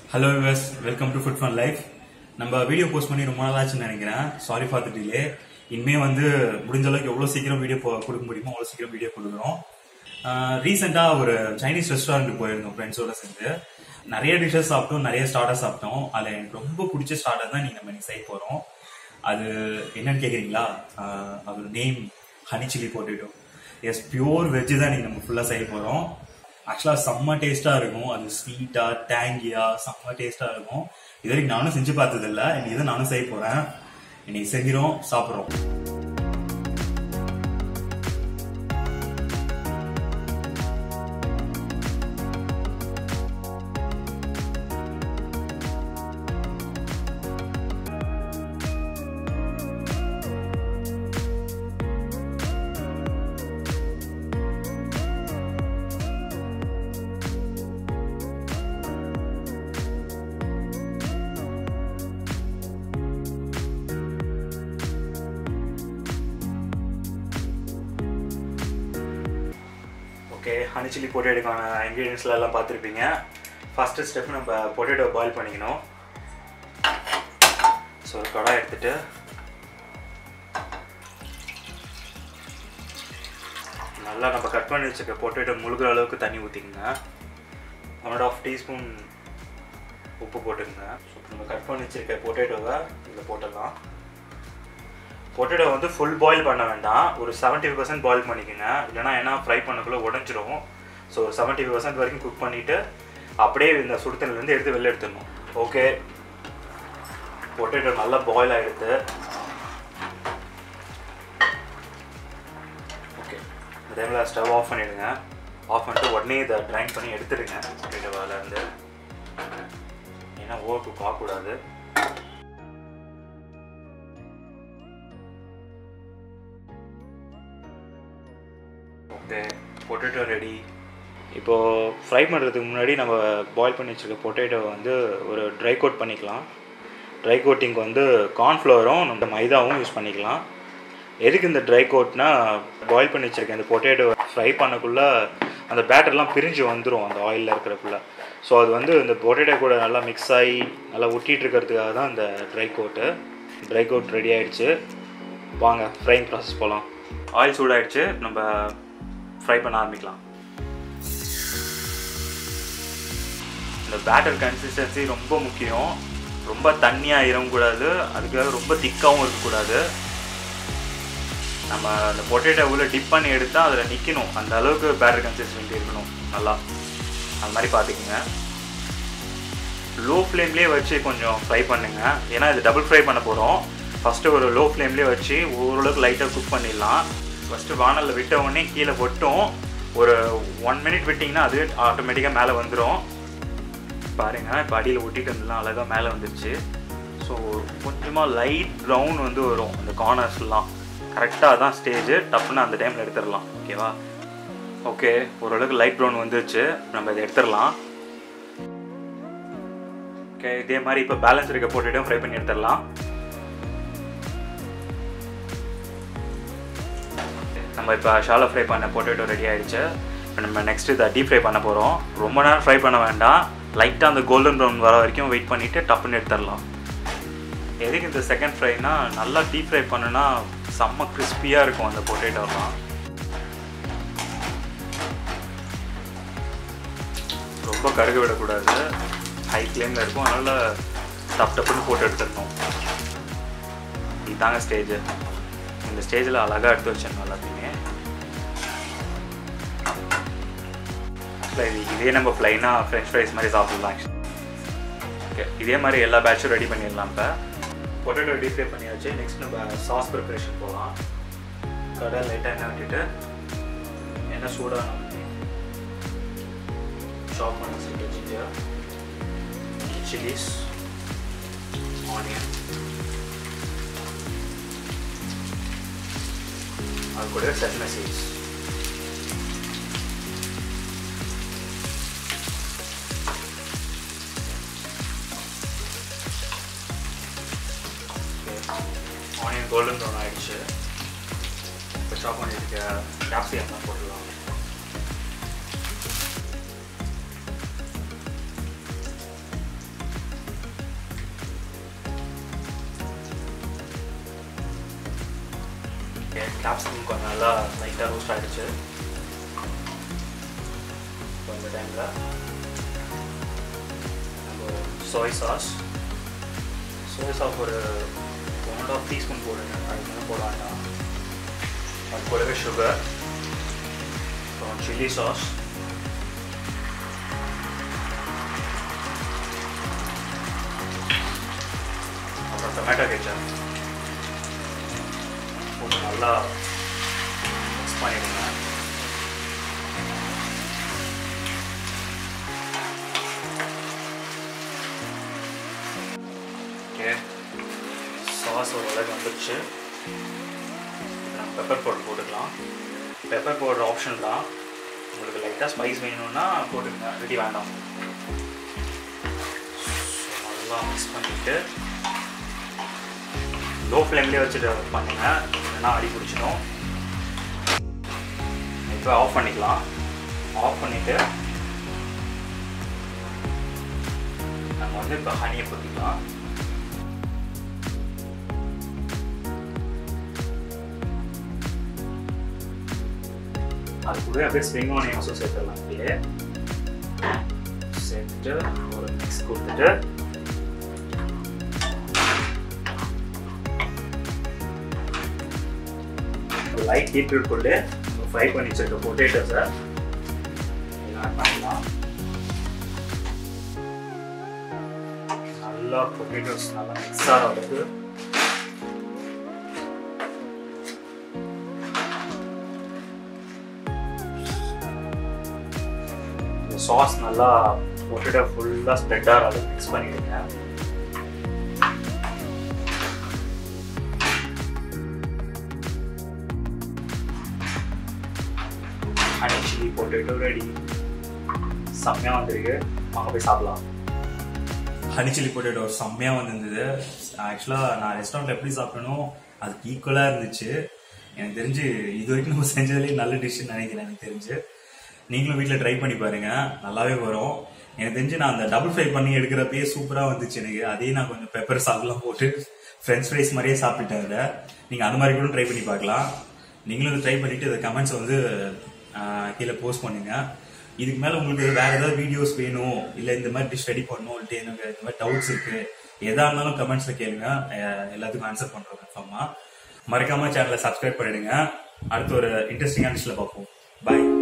hello viewers welcome to food fun life நம்ம video post பண்ணி ரொம்ப நாளாச்சுன்னு நினைக்கிறேன் சாரி ஃபார் த டிலே இனிமே வந்து முடிஞ்ச அளவுக்கு எவ்வளோ சீக்கிரம் வீடியோ கொடுக்க முடியுமோ அவ்வளோ சீக்கிரம் வீடியோ கொடுக்குறோம் ரீசெண்டாக ஒரு சைனீஸ் ரெஸ்டாரண்ட் போயிருந்தோம் ஃப்ரெண்ட்ஸோட சேர்ந்து நிறைய டிஷ்ஷஸ் சாப்பிட்டோம் நிறைய ஸ்டார்டர் சாப்பிட்டோம் அதில் எனக்கு ரொம்ப பிடிச்ச ஸ்டார்டர் தான் நீங்கள் நம்ம இன்னைக்கு செய்ய போகிறோம் அது என்னன்னு கேட்குறீங்களா அதோட name honey chilli potato yes pure veg தான் நீங்கள் நம்ம ஃபுல்லாக செய்ய போகிறோம் ஆக்சுவலாக செம்ம டேஸ்ட்டாக இருக்கும் அது ஸ்வீட்டாக டேங்கியாக செம்ம டேஸ்ட்டாக இருக்கும் இது வரைக்கும் நானும் செஞ்சு பார்த்ததில்ல இன்னைக்கு இதை நானும் செய்ய போகிறேன் இன்னைக்கு செஞ்சிரும் சாப்பிட்றோம் ஓகே ஹனி சில்லி பொட்டேட்டோக்கான இன்க்ரீடியன்ஸ்லாம் எல்லாம் பார்த்துருப்பீங்க ஃபஸ்ட்டு ஸ்டெப் நம்ம பொட்டேட்டோ பாயில் பண்ணிக்கணும் ஸோ ஒரு கடாய் எடுத்துட்டு நல்லா நம்ம கட் பண்ணி வச்சுக்க பொட்டேட்டோ முழுகிற அளவுக்கு தண்ணி ஊற்றிக்கங்க ஒன் அண்ட் ஆஃப் டீஸ்பூன் உப்பு போட்டுக்கங்க ஸோ நம்ம கட் பண்ணி வச்சுருக்க பொட்டேட்டோவை இதில் போட்டுடலாம் பொட்டேட்டோ வந்து ஃபுல் பாயில் பண்ண வேண்டாம் ஒரு செவன்ட்டி ஃபைவ் பர்சன்ட் பாயில் பண்ணிக்கோங்க இல்லைனா ஏன்னா ஃப்ரை பண்ணக்குள்ளே உடஞ்சிரும் ஸோ ஒரு செவன்ட்டி ஃபைவ் பர்சன்ட் வரைக்கும் குக் பண்ணிவிட்டு அப்படியே இந்த சுடுத்தண்ணிலேருந்து எடுத்து வெளில எடுத்துடணும் ஓகே பொட்டேட்டோ நல்லா பாயில் ஆகிடுது ஓகே இந்த டைமில் ஸ்டவ் ஆஃப் பண்ணிவிடுங்க ஆஃப் பண்ணிட்டு உடனே இதை ட்ரைன் பண்ணி எடுத்துடுங்க பொட்டேட்டோவிலேருந்து ஏன்னா ஓவர் குக் ஆகக்கூடாது ஓகே பொட்டேட்டோ ரெடி இப்போது ஃப்ரை பண்ணுறதுக்கு முன்னாடி நம்ம பாயில் பண்ணி வச்சுருக்க பொட்டேட்டோ வந்து ஒரு ட்ரை கோட் பண்ணிக்கலாம் ட்ரை கோட்டிங்க்கு வந்து கார்ன்ஃப்ளவரும் நம்ம மைதாவும் யூஸ் பண்ணிக்கலாம் எதுக்கு இந்த ட்ரை கோட்னா பாயில் பண்ணி வச்சுருக்கேன் இந்த பொட்டேட்டோ ஃப்ரை பண்ணக்குள்ளே அந்த பேட்டர்லாம் பிரிஞ்சு வந்துடும் அந்த ஆயிலில் இருக்கிறக்குள்ள ஸோ அது வந்து இந்த பொட்டேட்டோ கூட நல்லா மிக்ஸ் ஆகி நல்லா ஒட்டிகிட்டு இருக்கிறதுக்காக தான் இந்த dry coat dry coat ready ஆகிடுச்சு வாங்க ஃப்ரைங் ப்ராசஸ் போகலாம் ஆயில் சூடாயிடுச்சு நம்ம ஃப்ரை பண்ண ஆரம்பிக்கலாம் இந்த பேட்டர் கன்சிஸ்டன்சி ரொம்ப முக்கியம் ரொம்ப தண்ணியாக இருக்கக்கூடாது அதுக்காக ரொம்ப திக்காகவும் இருக்கக்கூடாது நம்ம அந்த பொட்டேட்டோ உள்ள டிப் பண்ணி எடுத்தால் அதில் நிற்கணும் அந்த அளவுக்கு பேட்டர் கன்சிஸ்டன்சி இருக்கணும் நல்லா அது மாதிரி பார்த்துக்குங்க லோ ஃப்ளேம்லேயே வச்சு கொஞ்சம் ஃப்ரை பண்ணுங்க ஏன்னா இது டபுள் ஃப்ரை பண்ண போகிறோம் ஃபஸ்ட்டு ஒரு லோ ஃப்ளேம்லேயே வச்சு ஓரளவுக்கு லைட்டாக குக் பண்ணிடலாம் ஃபஸ்ட்டு வானலில் விட்ட உடனே கீழே கொட்டும் ஒரு ஒன் மினிட் விட்டிங்கன்னா அது ஆட்டோமேட்டிக்காக மேலே வந்துடும் பாருங்கள் இப்போ அடியில் ஒட்டிட்டு இருந்தெல்லாம் அழகாக மேலே வந்துருச்சு ஸோ கொஞ்சமாக லைட் ப்ரௌன் வந்து வரும் அந்த கார்னர்ஸ்லாம் கரெக்டாக தான் ஸ்டேஜு டப்புன்னு அந்த டைமில் எடுத்துடலாம் ஓகேவா ஓகே ஓரளவுக்கு லைட் ப்ரௌன் வந்துருச்சு நம்ம இதை எடுத்துடலாம் ஓகே இதே மாதிரி இப்போ பேலன்ஸ் இருக்க போட்டுட்டும் ஃப்ரை பண்ணி எடுத்துடலாம் நம்ம இப்போ ஷாலோ ஃப்ரை பண்ண பொட்டேட்டோ ரெடி ஆகிடுச்சு இப்போ நம்ம நெக்ஸ்ட் இதை டீப் ஃப்ரை பண்ண போகிறோம் ரொம்ப நேரம் ஃப்ரை பண்ண வேண்டாம் லைட்டாக அந்த கோல்டன் ப்ரௌன் வர வரைக்கும் வெயிட் பண்ணிவிட்டு டப்புன்னு எடுத்துடலாம் எதுக்கு இந்த செகண்ட் ஃப்ரைனா நல்லா டீப் ஃப்ரை பண்ணுனா செம்ம கிறிஸ்பியாக இருக்கும் அந்த பொட்டேட்டோலாம் ரொம்ப கருக விடக்கூடாது ஹை ஃப்ளேமில் இருக்கும் அதனால் டப் டப்புன்னு போட்டு எடுத்துடணும் இதுதாங்க ஸ்டேஜு இந்த ஸ்டேஜில் அழகாக எடுத்து வச்சிடணும் எல்லாத்தையுமே இது இதே நம்ம ப்ளைனாக ஃப்ரெஞ்ச் ஃப்ரைஸ் மாதிரி சாப்பிட்லாம் ஓகே இதே மாதிரி எல்லா பேட்சும் ரெடி பண்ணிடலாம் இப்போ பொட்டேட்டோ டீப் ஃப்ரை பண்ணியாச்சு நெக்ஸ்ட் நம்ம சாஸ் ப்ரிப்பரேஷன் போகலாம் கடை லைட்டாக எண்ணெய் விட்டுட்டு எண்ணெய் சூடாக சாப் பண்ண வச்சுட்டு ஜிஞ்சர் சில்லிஸ் ஆனியன் அது கூட sesame seeds onion golden brown ஆயிடுச்சு இப்போ சாப் பண்ணியிருக்க கேப்சிகம் போட்டுடலாம் கேப்சிகம் கொஞ்சம் நல்லா லைட்டாக ரோஸ்ட் ஆகிடுச்சு இப்போ இந்த டைமில் நம்ம சோய் சாஸ் சோய் சாஸ் ஒரு ஒன் அண்ட் ஆஃப் டீஸ்பூன் போடுங்க அதுக்கு மேலே போட வேண்டாம் அது கூடவே சுகர் அப்புறம் சில்லி சாஸ் அப்புறம் டொமேட்டோ கெச்சப் போட்டு நல்லா மிக்ஸ் பண்ணிடுங்க ஓகே சாஸ் ஓரளவுக்கு வந்துடுச்சு நம்ம பெப்பர் பவுடர் போட்டுக்கலாம் பெப்பர் பவுடர் ஆப்ஷன் தான் உங்களுக்கு லைட்டாக ஸ்பைஸ் வேணும்னா போட்டுக்கங்க ரெடி வேண்டாம் So, நல்லா மிக்ஸ் பண்ணிவிட்டு லோ ஃப்ளேம்லேயே வச்சுட்டு பண்ணுங்க இல்லைன்னா அடி பிடிச்சிடும் இப்போ ஆஃப் பண்ணிக்கலாம் ஆஃப் பண்ணிவிட்டு நம்ம வந்து இப்போ ஹனியை ஊற்றிக்கலாம் அது கூட அப்படியே ஸ்ப்ரிங் ஆனியன்ஸும் சேர்த்துடலாம் அப்படியே சேர்த்துட்டு ஒரு மிக்ஸ் கொடுத்துட்டு லைட் ஹீட் போட்டு ஃப்ரை பண்ணி வச்சிருக்க பொட்டேட்டோஸை ஆட் பண்ணலாம் நல்லா பொட்டேட்டோஸ் நல்லா மிக்ஸ் ஆகிற அளவுக்கு சாஸ் நல்லா பொட்டேட்டோ ஃபுல்லாக ஸ்ப்ரெட் ஆகிற அளவுக்கு மிக்ஸ் பண்ணிடுங்க ஹனி சில்லி பொட்டேட்டோ ரெடி செம்மையாக வந்திருக்கு வாங்க போய் சாப்பிடலாம் ஹனி சில்லி பொட்டேட்டோ செம்மையாக வந்திருந்தது ஆக்சுவலாக நான் ரெஸ்டாரண்ட்டில் எப்படி சாப்பிட்டனோ அதுக்கு ஈக்குவலாக இருந்துச்சு எனக்கு தெரிஞ்சு இது வரைக்கும் நம்ம செஞ்சதுலேயே நல்ல டிஷ்ஷுன்னு நினைக்கிறேன் எனக்கு தெரிஞ்சு நீங்களும் வீட்டில் ட்ரை பண்ணி பாருங்க நல்லாவே வரும் எனக்கு தெரிஞ்சு நான் அந்த டபுள் ஃப்ரை பண்ணி எடுக்கிறப்பயே சூப்பராக வந்துச்சு எனக்கு அதையும் நான் கொஞ்சம் பெப்பர் சால்ட்லாம் போட்டு ஃப்ரெஞ்ச் ஃப்ரைஸ் மாதிரியே சாப்பிட்டுட்டேன் அதை நீங்கள் அந்த மாதிரி கூட ட்ரை பண்ணி பார்க்கலாம் நீங்களும் இதை ட்ரை பண்ணிட்டு இந்த கமெண்ட்ஸ் வந்து ஆஹ், கீழே போஸ்ட் பண்ணுங்க இதுக்கு மேல உங்களுக்கு வேற ஏதாவது வீடியோஸ் வேணும் இல்ல இந்த மாதிரி டிஷ் ரெடி பண்ணணும் இல்ல எனக்கு இந்த மாதிரி டவுட்ஸ் இருக்கு எதா இருந்தாலும் கமெண்ட்ஸ்ல கேளுங்க அஹ், எல்லாத்துக்கும் ஆன்சர் பண்றோம் கன்ஃபார்மா மறக்காம சேனலை சப்ஸ்கிரைப் பண்ணிடுங்க அடுத்து ஒரு இன்ட்ரெஸ்டிங்கான டிஷ்ல பார்ப்போம் பாய்